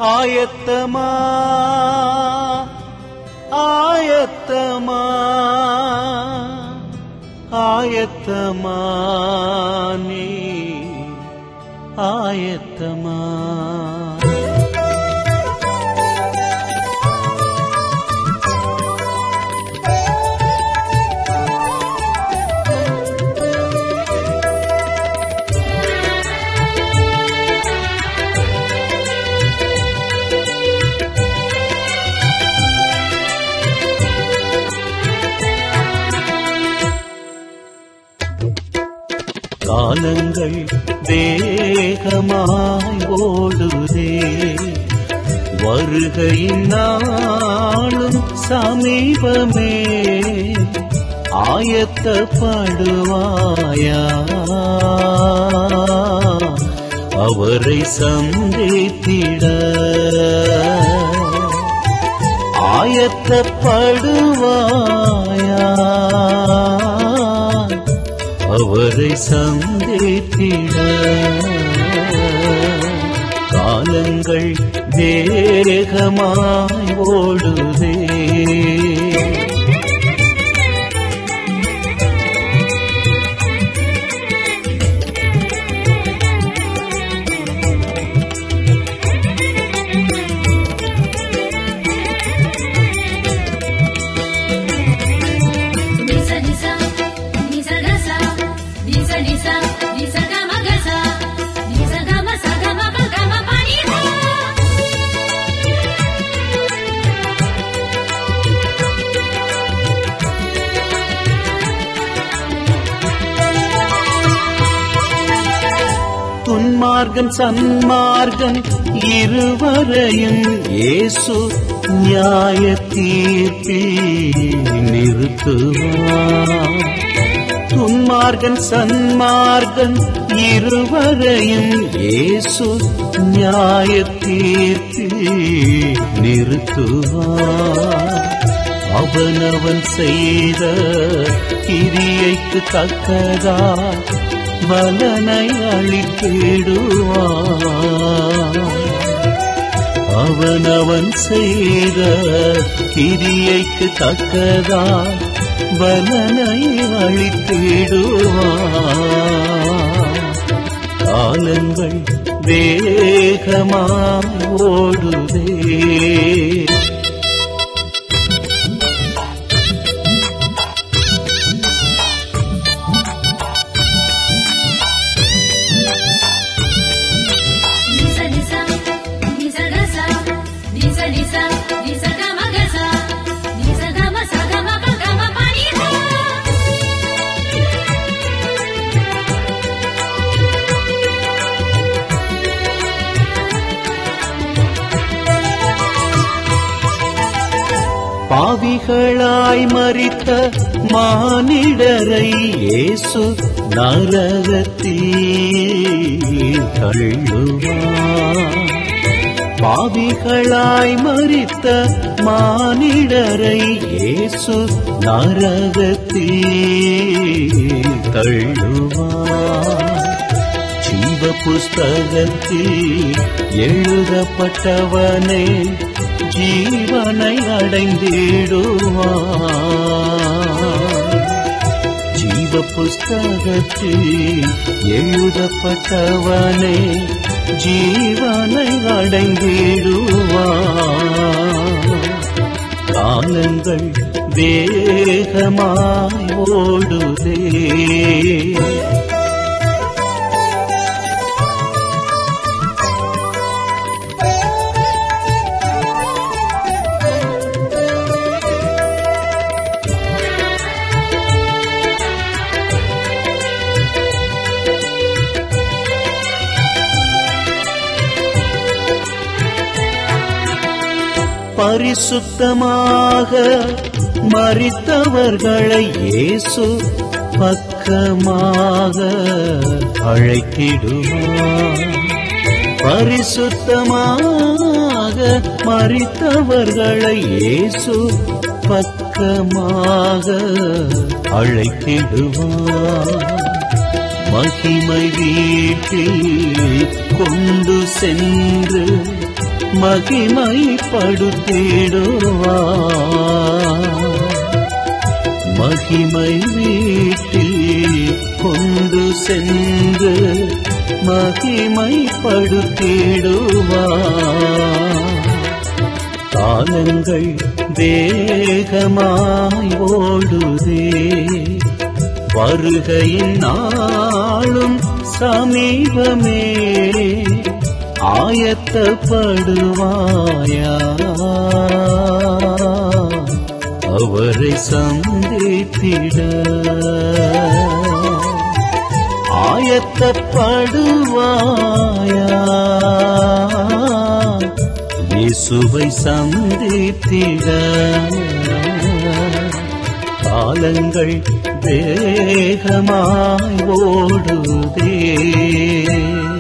ஆயத்தமா ஆயத்தமா ஆயத்தமா நீ ஆயத்தமா காலங்கள் வேகமாய் ஓடுதே வருகையின் நாளும் சமீபமே ஆயத்தப்படுவாயா அவரை சந்தித்திட ஆயத்தப்படுவாயா அவரை சந்தித்திட காலங்கள் வேகமாய் ஓடுதே Nisa nisa, nisa nisa, nisa nisa, nisa gama gasa, nisa gama sa gama pa gama pa nisa. துன்மார்கன் சன்மார்கன் இருவரையும் இயேசு நியாய தீர்ப்பில் நிறுத்துவார் துன்மார்கன் சன்மார்கன் இருவரையும் இயேசு நியாய தீர்ப்பில் நிறுத்துவார் அவனவன் செய்த கிரியைக்கு தக்கதா பலனை அளித்திடுவான் அவனவன் செய்த கிரியைக்கு தக்கதா பலனை அளித்திடுவான் காலங்கள் வேகமாய் ஓடுதே Nisa nisa, nisa gasa, nisa nisa, nisa gama gasa, nisa gama sa gama pa gama pa nisa. பாவிகளாய் மறித்த மானிடரை இயேசு நரகத்தில் தள்ளுவார் பாவிகளாய் மறித்த மானிடரை இயேசு நரகத்தில் தள்ளுவார் ஜீவ புஸ்தகத்தில் எழுதப்பட்டவனே ஜீவனை அடைந்திடுவான் ஜீவ புஸ்தகத்தில் எழுதப்பட்டவனே ஜீவனை அடைந்திடுவான் காலங்கள் வேகமாய் ஓடுதே பரிசுத்தமாக மறித்தவர்களை இயேசு பக்கமாக அழைத்திடுவார் பரிசுத்தமாக மறித்தவர்களை இயேசு பக்கமாக அழைத்திடுவார் மகிமை வீட்டில் கொண்டு சென்று மகிமைப்படுத்திடுவார் மகிமை வீட்டில் கொண்டு சென்று மகிமைப்படுத்திடுவார் காலங்கள் வேகமாய் ஓடுதே வருகையின் நாளும் சமீபமே ஆயத்தப்படுவாயா அவரை சந்தித்திட ஆயத்தப்படுவாயா இயேசுவை சந்தித்திட காலங்கள் வேகமாய் ஓடுதே